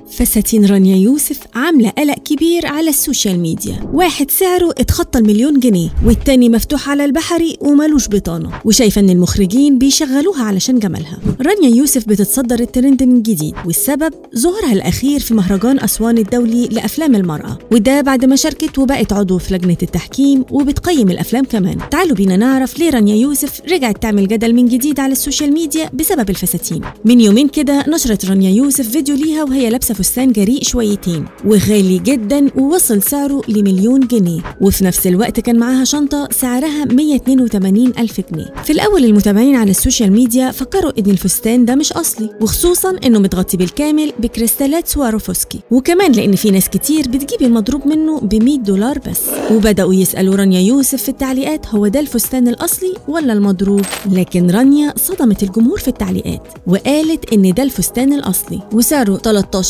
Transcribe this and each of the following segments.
فساتين رانيا يوسف عاملة قلق كبير على السوشيال ميديا واحد سعره اتخطى المليون جنيه والتاني مفتوح على البحري ومالوش بطانة وشايفة ان المخرجين بيشغلوها علشان جمالها رانيا يوسف بتتصدر الترند من جديد والسبب ظهورها الأخير في مهرجان أسوان الدولي لأفلام المرأة وده بعد ما شاركت وبقت عضو في لجنة التحكيم وبتقيم الأفلام كمان تعالوا بينا نعرف ليه رانيا يوسف رجعت تعمل جدل من جديد على السوشيال ميديا بسبب الفساتين من يومين كده نشرت رانيا يوسف فيديو ليها وهي لابسة فستان جريء شويتين وغالي جدا ووصل سعره لمليون جنيه وفي نفس الوقت كان معاها شنطة سعرها 182 ألف جنيه في الأول المتابعين على السوشيال ميديا فكروا إن الفستان ده مش أصلي وخصوصا إنه متغطي بالكامل بكريستالات سواروفسكي وكمان لأن في ناس كتير بتجيب المضروب منه ب 100 دولار بس وبدأوا يسألوا رانيا يوسف في التعليقات هو ده الفستان الأصلي ولا المضروب لكن رانيا صدمت الجمهور في التعليقات وقالت إن ده الفستان الأصلي وسعره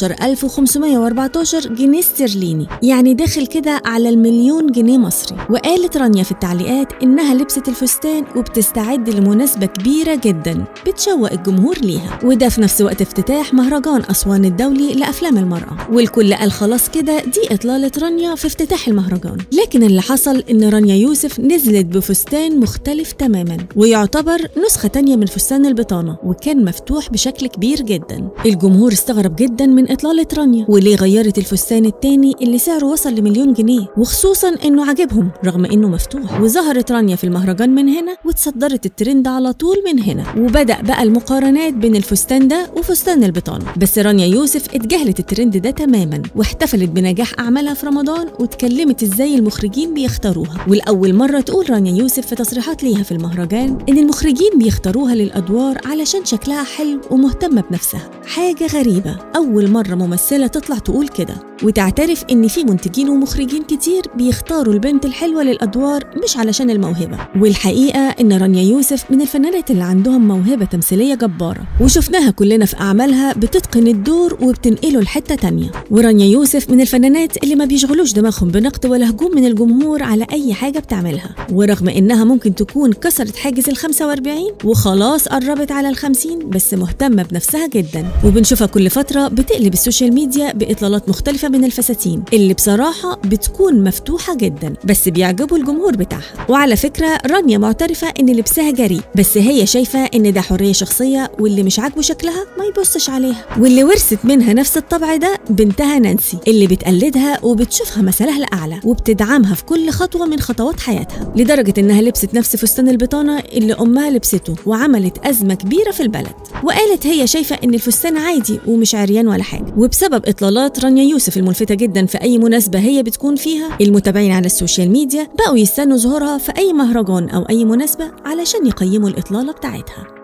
13514 جنيه استرليني يعني داخل كده على المليون جنيه مصري وقالت رانيا في التعليقات إنها لبست الفستان وبتستعد لمناسبة كبيرة جدا بتشوق الجمهور ليها وده في نفس وقت افتتاح مهرجان أسوان الدولي لأفلام المرأة والكل قال خلاص كده دي إطلالة رانيا في افتتاح المهرجان لكن اللي حصل إن رانيا يوسف نزلت بفستان مختلف تماما ويعتبر نسخة تانية من فستان البطانة وكان مفتوح بشكل كبير جدا الجمهور استغرب جدا من إطلالة رانيا وليه غيرت الفستان التاني اللي سعره وصل لمليون جنيه وخصوصا إنه عجبهم رغم إنه مفتوح وظهرت رانيا في المهرجان من هنا وتصدرت الترند على طول من هنا وبدأ بقى المقارنات بين الفستان ده وفستان البطانة بس رانيا يوسف اتجاهلت الترند ده تماما واحتفلت بنجاح أعمالها في رمضان واتكلمت ازاي المخرجين بيختاروها والأول مرة تقول رانيا يوسف في تصريحات ليها في المهرجان إن المخرجين بيختاروها للأدوار علشان شكلها حلو ومهتمة بنفسها حاجة غريبة أول مرة ممثلة تطلع تقول كده وتعترف إن في منتجين ومخرجين كتير بيختاروا البنت الحلوة للأدوار مش علشان الموهبة والحقيقة إن رانيا يوسف من الفنانات اللي عندهم موهبة تمثيلية جبارة وشفناها كلنا في أعمالها بتتقن الدور وبتنقله لحتة تانية ورانيا يوسف من الفنانات اللي ما بيشغلوش دماغهم بنقد ولا هجوم من الجمهور على أي حاجة بتعملها ورغم إنها ممكن تكون كسرت حاجز ال 45 وخلاص قربت على ال 50 بس مهتمة بنفسها جدا وبنشوفها كل فترة بتقلب السوشيال ميديا بإطلالات مختلفة من الفساتين اللي بصراحة بتكون مفتوحة جدا بس بيعجبوا الجمهور بتاعها وعلى فكرة رانيا معترفة إن لبسها جريء بس هي شايفة إن ده حرية شخصية واللي مش عاجبه شكلها ما يبصش عليها واللي ورثت منها نفس الطبع ده بنتها نانسي اللي بتقلدها وبتشوفها مثلها الأعلى وبتدعمها في كل خطوة من خطوات حياتها لدرجة إنها لبست نفس فستان البطانة اللي أمها لبسته وعملت أزمة كبيرة في البلد وقالت هي شايفة إن الفستان عادي ومش عريان ولا حاجة وبسبب إطلالات رانيا يوسف الملفتة جدا في أي مناسبة هي بتكون فيها المتابعين على السوشيال ميديا بقوا يستنوا ظهورها في أي مهرجان أو أي مناسبة علشان يقيموا الإطلالة بتاعتها